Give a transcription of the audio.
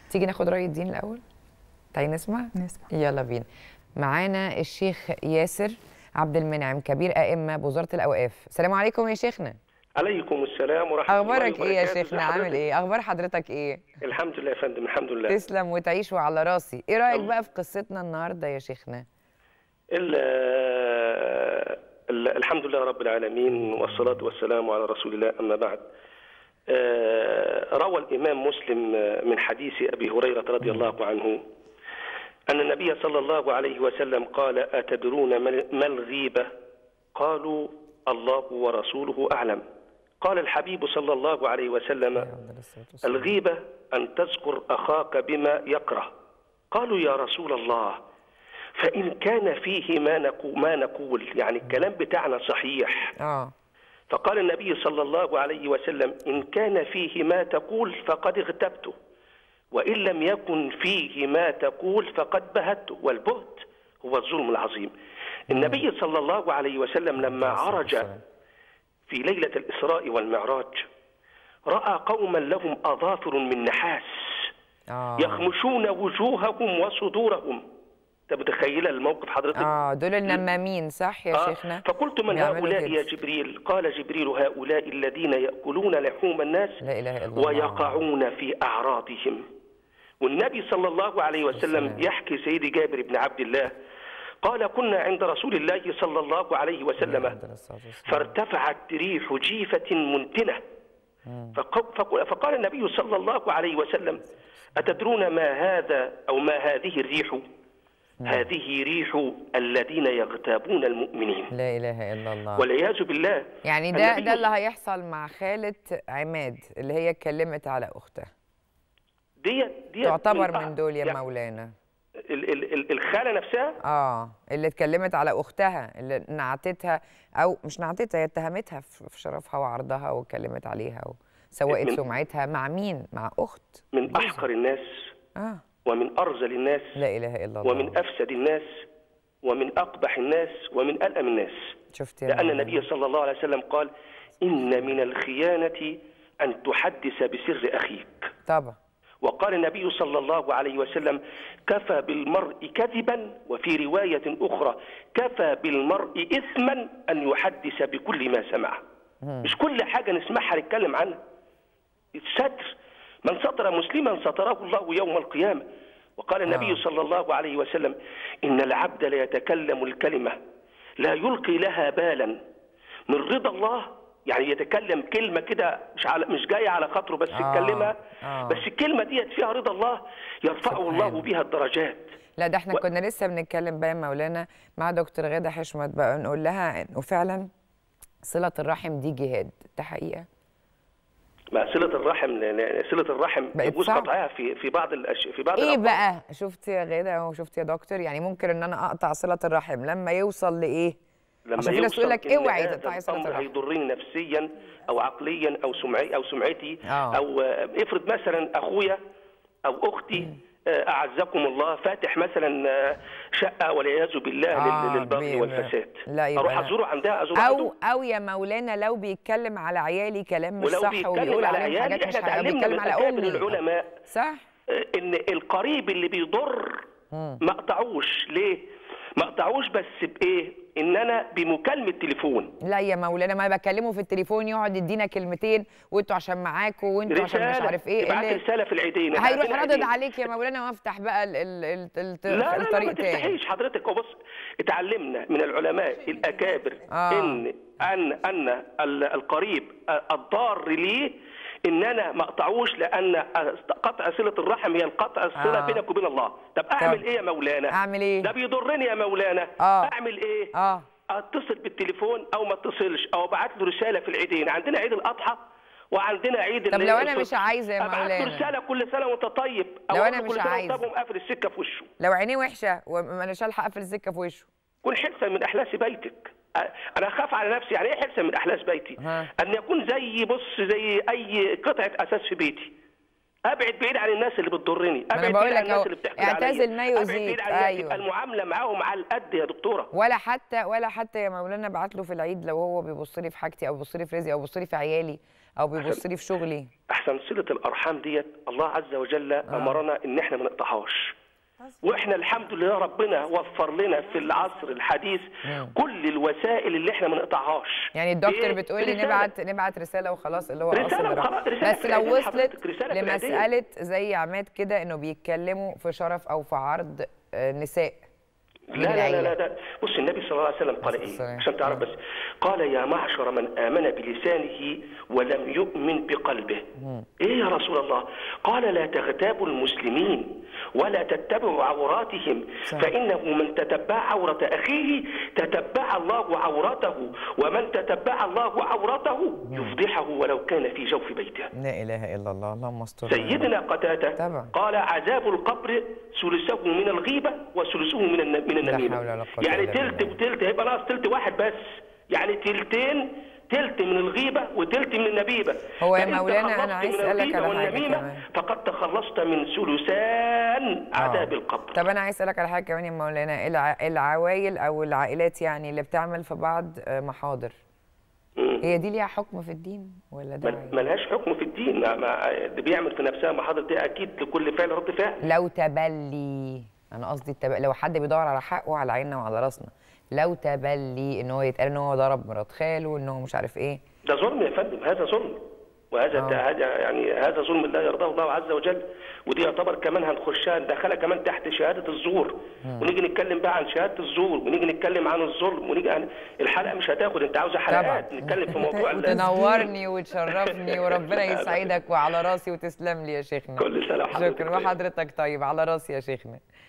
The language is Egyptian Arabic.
تيجي ناخد راي الدين الاول تعالي نسمع نسمع يلا بينا معانا الشيخ ياسر عبد المنعم كبير ائمه بوزاره الاوقاف السلام عليكم يا شيخنا عليكم السلام ورحمه الله اخبارك ايه يا وبركاته. شيخنا ازي عامل حضرتك؟ ايه اخبار حضرتك ايه الحمد لله يا فندم الحمد لله تسلم وتعيش وعلى راسي ايه رايك الله. بقى في قصتنا النهارده يا شيخنا ال- ال- الحمد لله رب العالمين والصلاة والسلام على رسول الله أما بعد آه، روى الإمام مسلم آه، من حديث أبي هريرة رضي الله عنه أن النبي صلى الله عليه وسلم قال أتدرون ما ما الغيبة قالوا الله ورسوله أعلم قال الحبيب صلى الله عليه وسلم الغيبة أن تذكر أخاك بما يكره قالوا يا رسول الله فإن كان فيه ما نقول, ما نقول يعني الكلام بتاعنا صحيح اه فقال النبي صلى الله عليه وسلم إن كان فيه ما تقول فقد اغتبته وإن لم يكن فيه ما تقول فقد بهته والبهت هو الظلم العظيم النبي صلى الله عليه وسلم لما عرج في ليلة الإسراء والمعراج رأى قوما لهم أظافر من نحاس اه يخمشون وجوههم وصدورهم انت متخيله الموقف حضرتك اه دول النمامين صح يا آه، شيخنا فقلت من بيعملوا هؤلاء كده. يا جبريل قال جبريل هؤلاء الذين يأكلون لحوم الناس لا اله الا الله ويقعون في أعراضهم والنبي صلى الله عليه وسلم والسلام. يحكي سيدي جابر بن عبد الله قال كنا عند رسول الله صلى الله عليه وسلم عندنا الصلاة والسلام. فارتفعت ريح جيفة منتنة فق- فق- فقال النبي صلى الله عليه وسلم أتدرون ما هذا أو ما هذه الريح هذه ريح الذين يغتابون المؤمنين لا اله الا الله والعياذ بالله يعني ده النبي ده اللي هيحصل مع خالة عماد اللي هي اتكلمت على اختها ديت ديت تعتبر من من دول يا يعني مولانا ال- ال- ال- الخالة نفسها اه اللي اتكلمت على اختها اللي نعتتها او مش نعتتها هي اتهمتها في في شرفها وعرضها واتكلمت عليها وسوقت من- سمعتها مع مين مع اخت من جوزها. أحقر الناس اه ومن أرذل الناس لا اله الا الله ومن أفسد الناس ومن أقبح الناس ومن ألأم الناس شفت يا لأن مولانا؟ النبي صلى الله عليه وسلم قال إن من الخيانة أن تحدث بسر أخيك طبعا وقال النبي صلى الله عليه وسلم كفى بالمرء كذبا وفي رواية أخرى كفى بالمرء إثما أن يحدث بكل ما سمع مش كل حاجة نسمعها نتكلم عنها الستر من ستر مسلما ستره الله يوم القيامة وقال النبي آه. صلى الله عليه وسلم إن العبد ليتكلم الكلمة لا يلقي لها بالا من رضا الله يعني يتكلم كلمة كده مش على مش جاية على خاطره بس آه. يتكلمها آه. بس الكلمة ديت فيها رضا الله يرفعه الله سبحان. بها الدرجات لا ده احنا و- كنا لسه بنتكلم بقى يا مولانا مع دكتور غادة حشمت بقى نقول لها انه فعلا صلة الرحم دي جهاد ده حقيقة ما صلة الرحم صلة الرحم بقت يجوز صعب. قطعها في في بعض الأش... في بعض ايه الأوقات. بقى شفت يا غادة وشفت يا دكتور يعني ممكن ان انا اقطع صلة الرحم لما يوصل لايه لما عشان في ناس يوصل تقول لك إن اوعي هذا تقطعي صلة الأمر الرحم هيضرني نفسيا او عقليا او سمعي او سمعتي آه. او آه، افرض مثلا اخويا او اختي آه، اعزكم الله فاتح مثلا آه، شقه والعياذ بالله آه، لل- للبغي بي- والفساد لا، يبقى اروح لا. ازوره عندها ازوره او عنده او يا مولانا لو بيتكلم على عيالي كلام مش ولو صح بيتكلم وبيقول على عليهم عيالي حاجات مش احنا حقيقية اتعلمنا بيتكلم من على اكابر امي العلماء صح آه، ان القريب اللي بيضر ما اقطعوش ليه ما اقطعوش بس بايه ان انا بمكالمه تليفون لا يا مولانا ما بكلمه في التليفون يقعد يدينا كلمتين وانتوا عشان معاكوا وانتوا عشان مش عارف ايه ابعت اللي- رساله في العيدين هيروح ابعت ردد العيدين. عليك يا مولانا وافتح بقى ال ال ال ال لا لا, لا الطريق ما تاني تستحيش حضرتك وبص اتعلمنا من العلماء الاكابر آه. ان ان ان ال- القريب الضار ليه ان انا ما اقطعوش لان قطع صله الرحم هي القطع الصله آه. بينك وبين الله طب اعمل طب ايه يا مولانا أعمل إيه؟ ده بيضرني يا مولانا آه. اعمل ايه اه اتصل بالتليفون او ما اتصلش او ابعت له رساله في العيدين عندنا عيد الاضحى وعندنا عيد طب اللي لو هي أنا الفطر. مش عايزة يا ابعت له مولانا. رساله كل سنه وانت طيب او لو أقول أنا له مش كل سنه عايزة. وانت قافل السكه في وشه لو عينيه وحشه وما اناش هلحق اقفل السكه في وشه كن حرصا من احلاس بيتك أ- انا اخاف على نفسي يعني ايه حرصا من احلاس بيتي ها. ان يكون زي بص زي اي قطعه اساس في بيتي ابعد بعيد عن الناس اللي بتضرني أنا ابعد بقول بعيد لك عن الناس أهو، اللي بتحقد اعتزل عليا. ما ابعد يؤذيك. بعيد عن الناس أيوة. يبقى المعامله معاهم على القد يا دكتوره ولا حتى ولا حتى يا مولانا ابعت له في العيد لو هو بيبص لي في حاجتي او بيبص لي في رزقي او بيبص لي في عيالي او بيبص لي في شغلي احسن صله الارحام ديت الله عز وجل امرنا ان احنا ما نقطعهاش واحنا الحمد لله ربنا وفر لنا في العصر الحديث كل الوسائل اللي احنا ما نقطعهاش يعني الدكتور إيه؟ بتقول لي رسالة. نبعت نبعت رساله وخلاص اللي هو رسالة اصل الرحمة. وخلاص، رسالة بس في لو العيدين وصلت حضرتك، رسالة في العيدين. لمساله زي عماد كده انه بيتكلموا في شرف او في عرض آه، نساء لا من لا لا العيلة. لا, لا. بص النبي صلى الله عليه وسلم قال عليه ايه السلام. عشان تعرف بس قال يا معشر من امن بلسانه ولم يؤمن بقلبه ايه يا رسول الله قال لا تغتابوا المسلمين ولا تتبعوا عوراتهم صح. فانه من تتبع عوره اخيه تتبع الله عورته ومن تتبع الله عورته يفضحه ولو كان في جوف بيته لا اله الا الله اللهم استر سيدنا قتادة طبعا. قال عذاب القبر ثلثه من الغيبة وثلثه من الن- من النميمة حول ولا قوة يعني إلا تلت بالله. وتلت هيبقى ناقص تلت واحد بس يعني تلتين تلت من الغيبة وتلت من النبيبة هو يا فإن مولانا أنا تخلصت عايز من أسألك الغيبة على حاجة والنميمة كمان. فقد تخلصت من ثلثان عذاب آه. القبر طب انا عايز اسالك على حاجه كمان يا مولانا الع... العوائل او العائلات يعني اللي بتعمل في بعض آه، محاضر مم. هي دي ليها حكم في الدين ولا ده مل- عادي؟ ملهاش حكم في الدين ما ما اللي بيعمل في نفسها محاضر دي اكيد لكل فعل رد فعل لو تبلي انا قصدي التب... لو حد بيدور على حقه على عيننا وعلى راسنا لو تبلي ان هو يتقال ان هو ضرب مرات خاله ان هو مش عارف ايه ده ظلم يا فندم هذا ظلم وهذا آه. هذا يعني هذا ظلم لا يرضاه الله عز وجل ودي يعتبر كمان هنخشها ندخلها كمان تحت شهاده الزور ونيجي نتكلم بقى عن شهاده الزور ونيجي نتكلم عن الظلم ونيجي عن الحلقه مش هتاخد انت عاوزه حلقات طبعا. نتكلم في موضوع ال- تنورني وتشرفني وربنا يسعدك وعلى راسي وتسلم لي يا شيخنا كل سنه وحضرتك شكرا طيب. وحضرتك طيب على راسي يا شيخنا